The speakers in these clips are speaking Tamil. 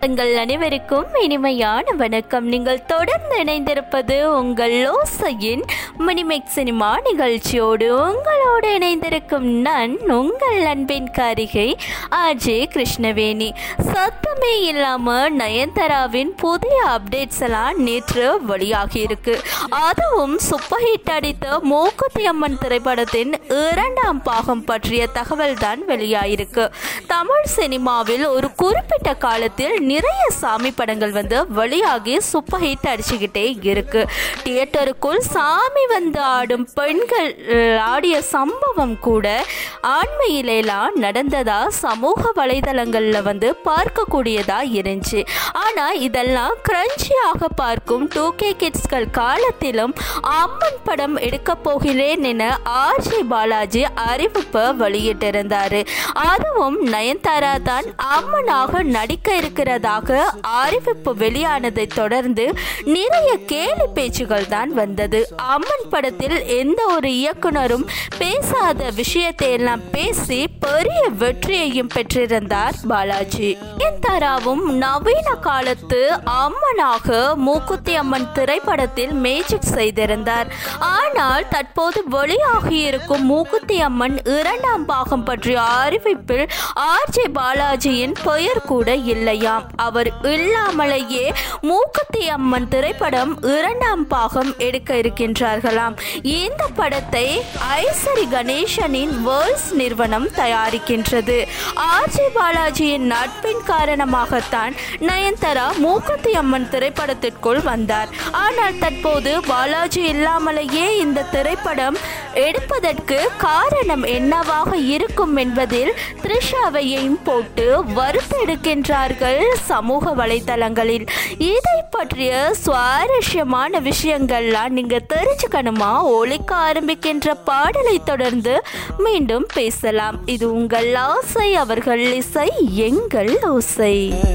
உங்கள் அனைவருக்கும் இனிமையான வணக்கம் நீங்கள் தொடர்ந்து இணைந்திருப்பது உங்கள் லோசையின் மினிமெக் சினிமா நிகழ்ச்சியோடு உங்களோடு இணைந்திருக்கும் நான் உங்கள் அன்பின் காரிகை அஜய் கிருஷ்ணவேணி சத்தமே இல்லாம நயன்தாராவின் புதிய அப்டேட்ஸ் எல்லாம் நேற்று வெளியாகி இருக்கு அதுவும் சூப்பர் ஹிட் அடித்த மூக்குத்தி அம்மன் திரைப்படத்தின் இரண்டாம் பாகம் பற்றிய தகவல் தான் வெளியாயிருக்கு தமிழ் சினிமாவில் ஒரு குறிப்பிட்ட காலத்தில் நிறைய சாமி படங்கள் வந்து வெளியாகி சூப்பர் ஹிட் அடிச்சுக்கிட்டே இருக்கு தியேட்டருக்குள் சாமி வந்து ஆடும் பெண்கள் அஹ், ஆடிய சம்பவம் கூட ஆண்மையிலெல்லாம் நடந்ததா சமூக வலைதளங்களில் வந்து பார்க்கக்கூடியதா இருந்துச்சு ஆனால் இதெல்லாம் கிரன்ச்சியாக பார்க்கும் டூ கே கிட்ஸ்கள் காலத்திலும் அம்மன் படம் எடுக்க போகிறேன் என ஆர்ஜி பாலாஜி அறிவிப்பு வெளியிட்டிருந்தார் அதுவும் நயன்தாரா தான் அம்மனாக நடிக்க இருக்கிறதாக அறிவிப்பு வெளியானதை தொடர்ந்து நிறைய கேலி பேச்சுகள் தான் வந்தது அம்மன் படத்தில் எந்த ஒரு இயக்குனரும் பேசாத விஷயத்தை எல்லாம் பேசி பெரிய வெற்றியையும் பெற்றிருந்தார் பாலாஜி நயன்தாராவும் நவீன காலத்து அம்மனாக மூக்குத்தி அம்மன் திரைப்படத்தில் மேஜிக் செய்திருந்தார் ஆனால் தற்போது வெளியாகி இருக்கும் மூக்குத்தி அம்மன் இரண்டாம் பாகம் பற்றிய அறிவிப்பில் ஆர்ஜே பாலாஜியின் பெயர் கூட இல்லையாம் அவர் இல்லாமலேயே மூக்குத்தி அம்மன் திரைப்படம் இரண்டாம் பாகம் எடுக்க இருக்கின்றார்களாம் இந்த படத்தை ஐசரி கணேசனின் வேர்ல்ஸ் நிறுவனம் தயாரிக்கின்றது ஆர்ஜே பாலாஜியின் நட்பின் காரணமாகத்தான் நயன்தாரா மூக்குத்தி அம்மன் திரைப்படத்திற்குள் வந்தார் ஆனால் தற்போது பாலாஜி இல்லாமலேயே இந்த திரைப்படம் எடுப்பதற்கு காரணம் என்னவாக இருக்கும் என்பதில் த்ரிஷாவையும் போட்டு வறுத்தெடுக்கின்றார்கள் சமூக வலைத்தளங்களில் இதை பற்றிய சுவாரஸ்யமான விஷயங்கள்லாம் நீங்க தெரிஞ்சுக்கணுமா ஒழிக்க ஆரம்பிக்கின்ற பாடலை தொடர்ந்து மீண்டும் பேசலாம் இது உங்கள் ஆசை அவர்கள் இசை எங்கள் ஓசை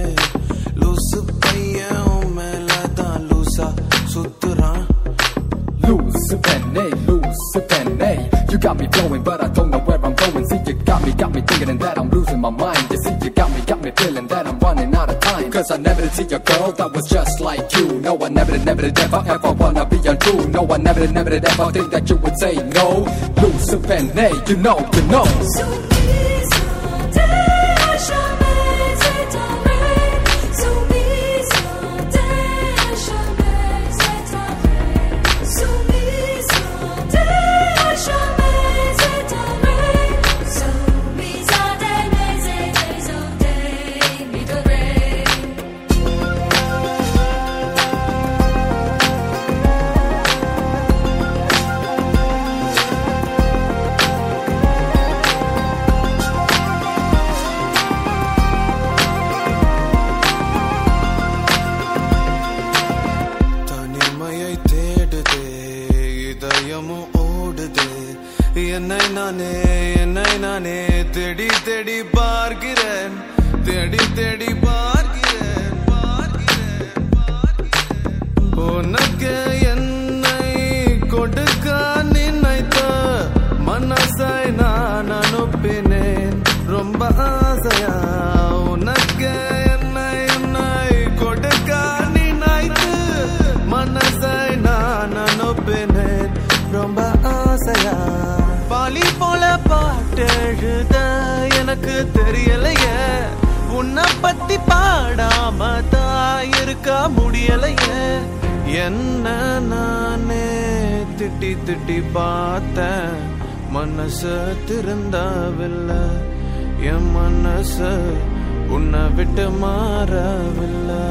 லூசு பையன் உன் மேலதான் லூசா சுத்துறான் Loose penny, loose penny. You got me flowing, but I don't know where I'm going. See, you got me, got me thinking that I'm losing my mind. You see, you got me, got me feeling that I'm running out of time. Cause I never did see a girl that was just like you. No, I never did, never did ever, ever wanna be untrue. No, I never did, never did ever think that you would say no. Loose penny, you know, you know. தனிமையை தேடுதே இதயமும் ஓடுதே என்னை நானே என்னை நானே தேடி தேடி பார்க்கிறேன் தேடி தேடி பார்க்கிறேன் பார்க்கிறேன் பார்க்கிறேன். உனக்கு என்னை கொடுக்க நினைத்த மனசை நான் அனுப்பினேன் ரொம்ப ஆசையா உனக்கு என்னை என்னை கொடுக்க நினைத்து மனசை நான் அனுப்பினேன் ரொம்ப ஆசையா பாலி போல பாட்டு எழுத எனக்கு தெரியலையே உன்னை பத்தி பாடாம தான் இருக்க முடியலையே என்ன நானே திட்டி திட்டி பார்த்தேன் மனசு திருந்தவில்லை என் மனசு உன்னை விட்டு மாறவில்லை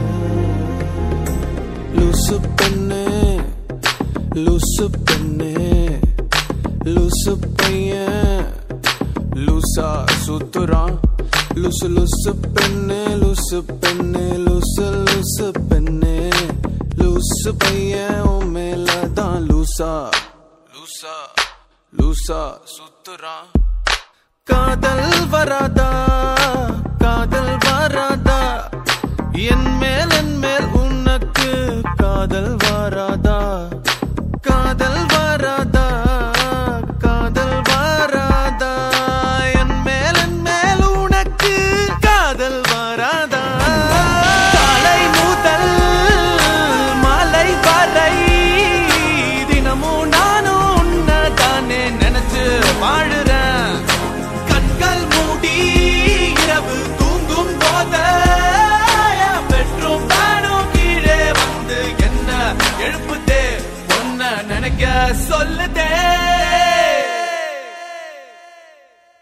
லூசு பெண்ணே லூசு பெண்ணே லூசு பையன் லூசா சுத்துறான் லூசு லூசு பெண்ணே லூசு பெண்ணே லூசு லூசு பெண்ணே லூசு பையன் உன் மேலதான் லூசா லூசா லூசா சுத்துறான் காதல் வராதா காதல் வராதா என் மேல் என் மேல் உனக்கு காதல் வராதா காதல் வராதா காதல் வராதா என் மேல் என் மேல் உனக்கு காதல் வராதா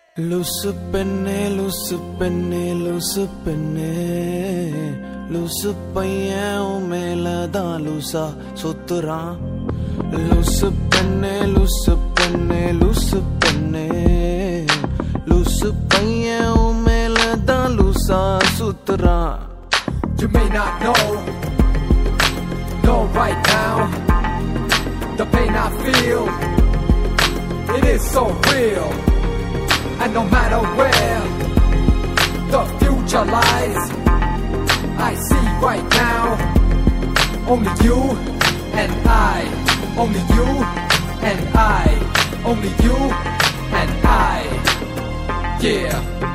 லூசு பெண்ணே லூசு பெண்ணே லூசு பெண்ணே லூசு பையன் உன் மேலதான் லூசா சுத்துறான் லூசு பெண்ணே லூசு பெண்ணே லூசு பெண்ணே லூசு பையன் உன் மேலதான் லூசா சுத்துறான் You may not know, know right now, the pain I feel, it is so real. And no matter where the future lies, I see right now, only you and I, only you and I, only you and I, yeah.